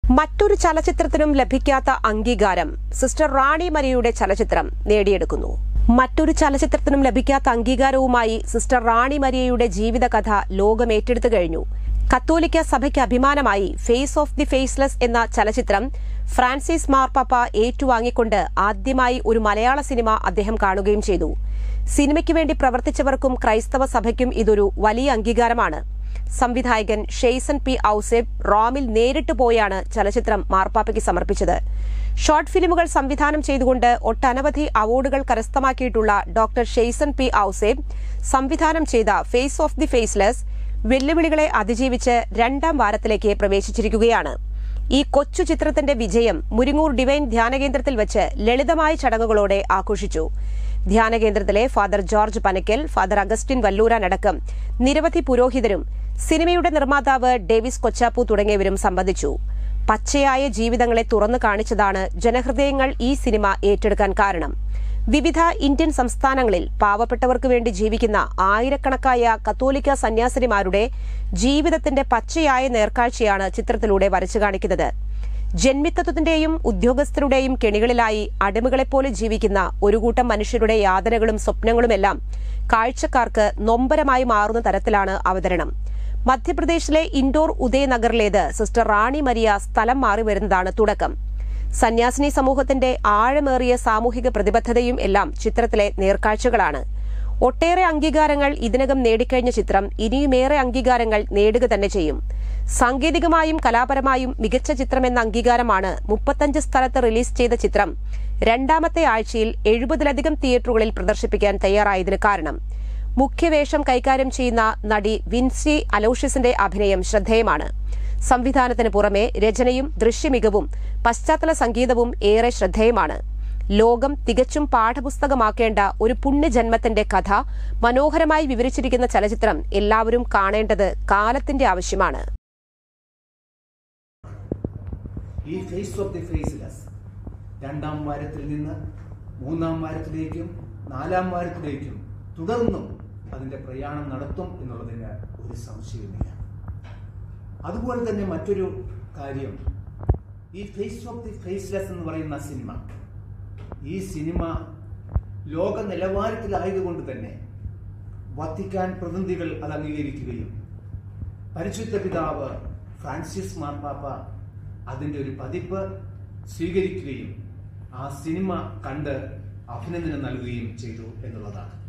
മറ്റൊരു ചലച്ചിത്രത്തിനും ലഭിക്കാത്ത അംഗീകാരം സിസ്റ്റർ റാണി മരിയയുടെ ചലച്ചിത്രം നേടിയെടുക്കുന്നു മറ്റൊരു ചലച്ചിത്രത്തിനും ലഭിക്കാത്ത അംഗീകാരവുമായി സിസ്റ്റർ റാണി മരിയയുടെ ജീവിതകഥ ലോകം ഏറ്റെടുത്തു കഴിഞ്ഞു കത്തോലിക്ക സഭയ്ക്ക് അഭിമാനമായി ഫേസ് ഓഫ് ദി ഫേസ്ലെസ് എന്ന ചലച്ചിത്രം ഫ്രാൻസിസ് മാർപ്പാപ്പ ഏറ്റുവാങ്ങിക്കൊണ്ട് ആദ്യമായി ഒരു മലയാള സിനിമ അദ്ദേഹം കാണുകയും ചെയ്തു സിനിമയ്ക്ക് വേണ്ടി പ്രവർത്തിച്ചവർക്കും ക്രൈസ്തവ സഭയ്ക്കും ഇതൊരു വലിയ അംഗീകാരമാണ് സംവിധായകൻ ഷെയ്സൺ പി ഔസേബ് റോമിൽ നേരിട്ട് പോയാണ് ചലച്ചിത്രം മാർപ്പാപ്പയ്ക്ക് സമർപ്പിച്ചത് ഷോർട്ട് ഫിലിമുകൾ സംവിധാനം ചെയ്തുകൊണ്ട് ഒട്ടനവധി അവാർഡുകൾ കരസ്ഥമാക്കിയിട്ടുള്ള ഡോക്ടർ ഷെയ്സൺ പി ഔസേബ് സംവിധാനം ചെയ്ത ഫേസ് ഓഫ് ദി ഫേസ്ലെസ് വെല്ലുവിളികളെ അതിജീവിച്ച് രണ്ടാം വാരത്തിലേക്ക് പ്രവേശിച്ചിരിക്കുകയാണ് ഈ കൊച്ചു ചിത്രത്തിന്റെ വിജയം മുരിങ്ങൂർ ഡിവൈൻ ധ്യാനകേന്ദ്രത്തിൽ വെച്ച് ലളിതമായ ചടങ്ങുകളോടെ ആഘോഷിച്ചു ധ്യാനകേന്ദ്രത്തിലെ father George Panakkal father Augustine Valluran അടക്കം നിരവധി പുരോഹിതരും സിനിമയുടെ നിർമ്മാതാവ് ഡേവിസ് കൊച്ചാപ്പു തുടങ്ങിയവരും സംബന്ധിച്ചു പച്ചയായ ജീവിതങ്ങളെ തുറന്നു കാണിച്ചതാണ് ജനഹൃദയങ്ങൾ ഈ സിനിമ ഏറ്റെടുക്കാൻ കാരണം വിവിധ ഇന്ത്യൻ സംസ്ഥാനങ്ങളിൽ പാവപ്പെട്ടവർക്ക് വേണ്ടി ജീവിക്കുന്ന ആയിരക്കണക്കായ കത്തോലിക്ക സന്യാസിനിമാരുടെ ജീവിതത്തിന്റെ പച്ചയായ നേർക്കാഴ്ചയാണ് ചിത്രത്തിലൂടെ വരച്ചു കാണിക്കുന്നത് ജന്മിത്തത്വത്തിന്റെയും ഉദ്യോഗസ്ഥരുടെയും കെണികളിലായി അടിമകളെപ്പോലെ ജീവിക്കുന്ന ഒരു കൂട്ടം മനുഷ്യരുടെ യാതനകളും സ്വപ്നങ്ങളുമെല്ലാം കാഴ്ചക്കാർക്ക് നൊമ്പരമായി മാറുന്ന തരത്തിലാണ് അവതരണം മധ്യപ്രദേശിലെ ഇൻഡോർ ഉദയനഗറിലേത് സിസ്റ്റർ റാണി മരിയ സ്ഥലം മാറി വരുന്നതാണ് തുടക്കം സന്യാസിനി സമൂഹത്തിന്റെ ആഴമേറിയ സാമൂഹിക പ്രതിബദ്ധതയും എല്ലാം ചിത്രത്തിലെ നേർക്കാഴ്ചകളാണ് ഒട്ടേറെ അംഗീകാരങ്ങൾ ഇതിനകം നേടിക്കഴിഞ്ഞ ചിത്രം ഇനിയുമേറെ അംഗീകാരങ്ങൾ നേടുക തന്നെ ചെയ്യും സാങ്കേതികമായും കലാപരമായും മികച്ച ചിത്രമെന്ന അംഗീകാരമാണ് മുപ്പത്തഞ്ച് സ്ഥലത്ത് റിലീസ് ചെയ്ത ചിത്രം രണ്ടാമത്തെ ആഴ്ചയിൽ എഴുപതിലധികം തിയേറ്ററുകളിൽ പ്രദർശിപ്പിക്കാൻ തയ്യാറായതിന് കാരണം മുഖ്യവേഷം കൈകാര്യം ചെയ്യുന്ന നടി വിൻസി അലോഷ്യസിന്റെ അഭിനയം ശ്രദ്ധേയമാണ് സംവിധാനത്തിന് പുറമെ രചനയും ദൃശ്യമികവും പശ്ചാത്തല സംഗീതവും ഏറെ ശ്രദ്ധേയമാണ് ലോകം തികച്ചും പാഠപുസ്തകമാക്കേണ്ട ഒരു പുണ്യജന്മത്തിന്റെ കഥ മനോഹരമായി വിവരിച്ചിരിക്കുന്ന ചലച്ചിത്രം എല്ലാവരും കാണേണ്ടത് കാലത്തിന്റെ ആവശ്യമാണ് ഈ ഫേസ് ഓഫ് ദി ഫേസ്ലെസ് രണ്ടാം വാരത്തിൽ നിന്ന് മൂന്നാം വാരത്തിലേക്കും നാലാം വാരത്തിലേക്കും തുടർന്നും അതിന്റെ പ്രയാണം നടത്തും എന്നുള്ളതിന് ഒരു സംശയവുമില്ല അതുപോലെ തന്നെ മറ്റൊരു കാര്യം ഈ ഫേസ് ഓഫ് ദി ഫേസ്ലെസ് എന്ന് പറയുന്ന സിനിമ ഈ സിനിമ ലോക നിലവാരത്തിലായതുകൊണ്ട് തന്നെ വത്തിക്കാൻ പ്രതിനിധികൾ അത് അംഗീകരിക്കുകയും പരിശുദ്ധ പിതാവ് ഫ്രാൻസിസ് മാർപ്പാപ്പ അതിൻ്റെ ഒരു പതിപ്പ് സ്വീകരിക്കുകയും ആ സിനിമ കണ്ട് അഭിനന്ദനം നൽകുകയും ചെയ്തു എന്നുള്ളതാണ്